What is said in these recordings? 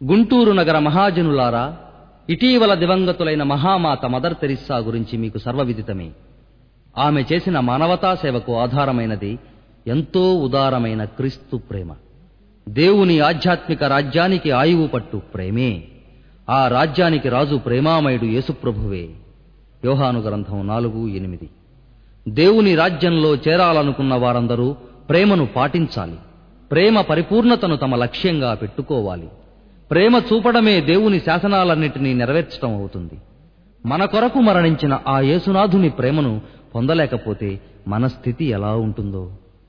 గుంటూరు నగర మహాజనులారా ఇటీవల దివంగతులైన మహామాత mother Teresa గురించి మీకు సర్వవిదితమే ఆమె చేసిన మానవతా సేవకు ఆధారమైనది ఎంతో ఉదారమైన క్రీస్తు ప్రేమ దేవుని ఆధ్యాత్మిక రాజ్యానికి ఆయువు పట్టు ప్రేమే ఆ రాజ్యానికి రాజు ప్రేమామయుడు యేసుప్రభువే యోహాను గ్రంథం నాలుగు ఎనిమిది దేవుని రాజ్యంలో చేరాలనుకున్న వారందరూ ప్రేమను పాటించాలి ప్రేమ పరిపూర్ణతను తమ లక్ష్యంగా పెట్టుకోవాలి ప్రేమ చూపడమే దేవుని శాసనాలన్నిటినీ నెరవేర్చడం అవుతుంది మన కొరకు మరణించిన ఆ యేసునాథుని ప్రేమను పొందలేకపోతే మన స్థితి ఎలా ఉంటుందో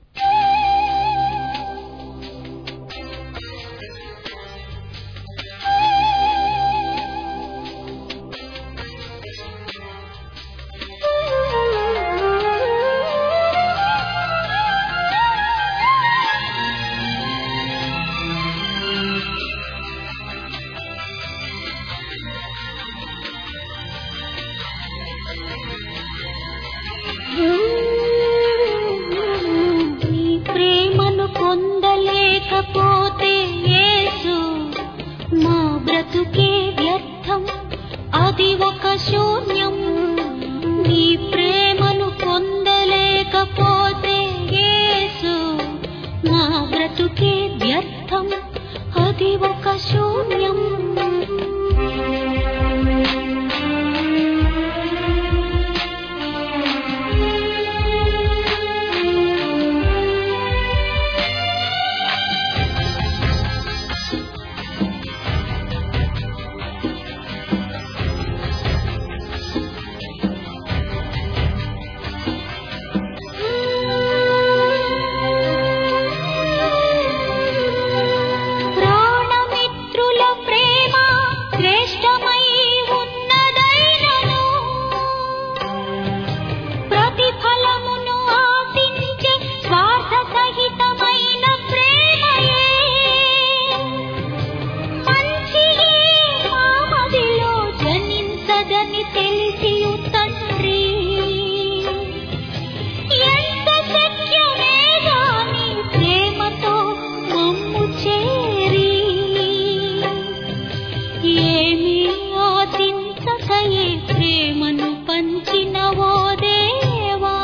నీ ప్రేమను పొందలేకపోతే యేసు మా బ్రతుకే వ్యర్థం అది ఒక శూన్యం నీ ప్రేమను పొందలేకపోతే యేసు మా బ్రతుకే వ్యర్థం అది ఒక శూన్యం ప్రాణమిత్రుల ప్రేమ శ్రేష్టమై ఉన్నదైనను ప్రతిఫలమును ఆశించే స్వార్థ సహితమైన ప్రేమయే మంచియే మామదిలో జనించదని తెలిసియు తండ్రి ఎంత శక్యమే గాని ప్రేమతో మమ్ము చేరి ఏమి ఆశించకయే ప్రేమను పంచినవో దేవా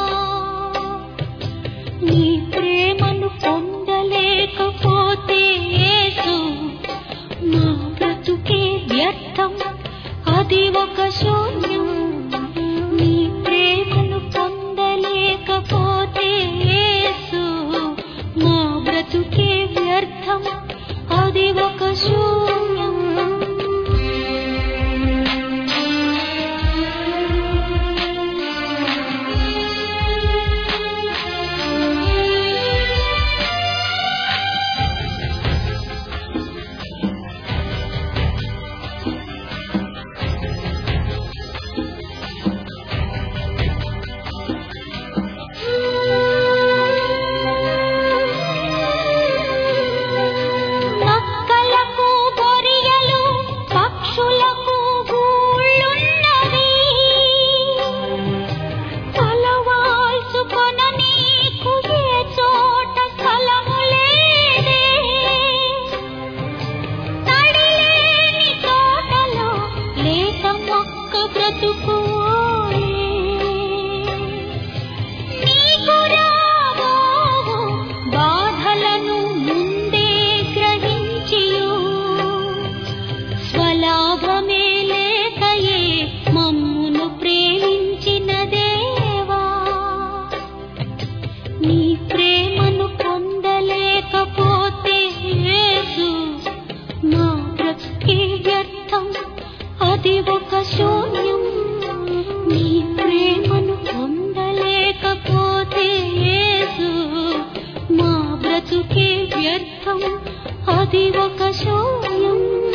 నీ ప్రేమను పొందలేకపోతే యేసు మా బ్రతుకే వ్యర్థం అది ఒక శూన్యం నీ ప్రేమను పొందలేకపోతే యేసు మా బ్రతుకే వ్యర్థం అది ఒక శూన్యం నక్కలకు బొరియలు పక్షులకు గూళ్ళున్నవి తలవాల్చుకొన నీకు ఏ చోట స్థలము లేదే తడిలేని తోటలో లేత మొక్క బ్రతుకువోయే నీకు రాబోవు బాధలను ముందే గ్రహించియు స్వలాభమే లేకయే మమ్మును ప్రేమించిన దేవా నీ ప్రేమను పొందలేకపోతే యేసు నా బ్రతుకే వ్యర్థం అది ఒక శూన్యం నీ ప్రేమను పొందలేకపోతే యేసు మా బ్రతుకే వ్యర్థం అది ఒక శూన్యం